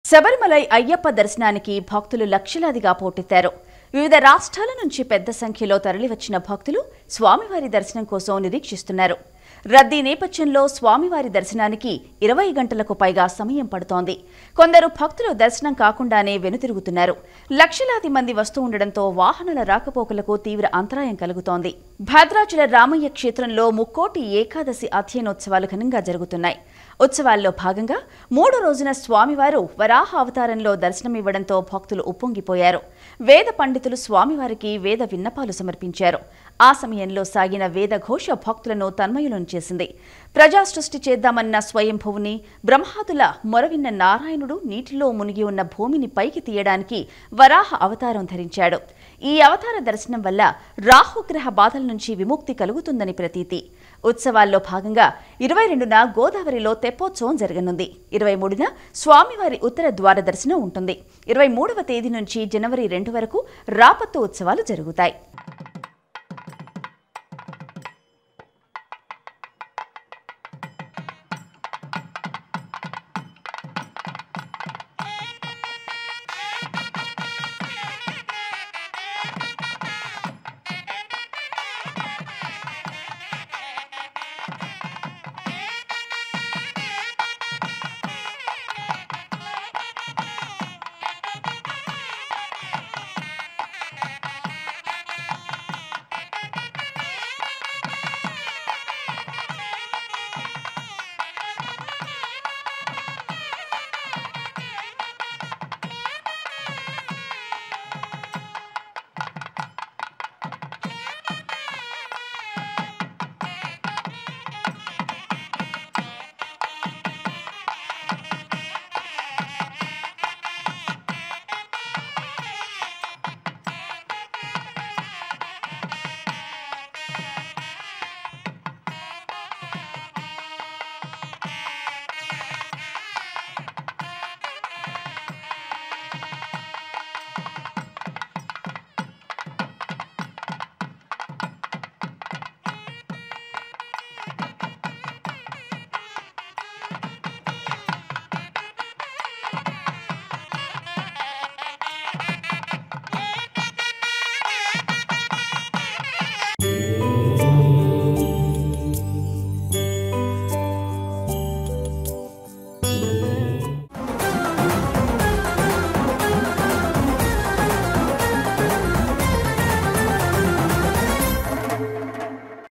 శబరిమలై అయ్యప్ప దర్శనానికి భక్తులు లక్షలాదిగా పోటెత్తారు వివిధ రాష్ట్రాల నుంచి పెద్ద సంఖ్యలో తరలివచ్చిన భక్తులు స్వామివారి దర్శనం కోసం నిరీక్షిస్తున్నారు రద్దీ నేపథ్యంలో స్వామివారి దర్శనానికి ఇరవై గంటలకు పైగా సమయం పడుతోంది కొందరు భక్తులు దర్శనం కాకుండానే వెనుతిరుగుతున్నారు లక్షలాది మంది వస్తూ ఉండడంతో వాహనాల రాకపోకలకు తీవ్ర అంతరాయం కలుగుతోంది భద్రాచల రామయ్య క్షేత్రంలో ముక్కోటి ఏకాదశి అధ్యయనోత్సవాలు ఘనంగా జరుగుతున్నాయి ఉత్సవాల్లో భాగంగా మూడో రోజున స్వామివారు వరాహ అవతారంలో దర్శనమివ్వడంతో భక్తులు ఉప్పొంగిపోయారు వేద పండితులు స్వామివారికి వేద విన్నపాలు సమర్పించారు ఆ సమయంలో సాగిన వేద ఘోష భక్తులను తన్మయులను చేసింది ప్రజా సృష్టి చేద్దామన్న స్వయంభువుని బ్రహ్మాదుల మొరవిన్న నారాయణుడు నీటిలో మునిగి ఉన్న భూమిని పైకి తీయడానికి వరాహ అవతారం ధరించాడు ఈ అవతార దర్శనం వల్ల రాహుగ్రహ బాధల నుంచి విముక్తి కలుగుతుందని ప్రతీతి ఉత్సవాల్లో భాగంగా ఇరవై రెండున గోదావరిలో తెప్పోత్సవం జరగనుంది ఇరవై మూడున స్వామివారి ఉత్తర ద్వార దర్శనం ఉంటుంది ఇరవై మూడవ తేదీ నుంచి జనవరి రెండు వరకు రాపత్తు ఉత్సవాలు జరుగుతాయి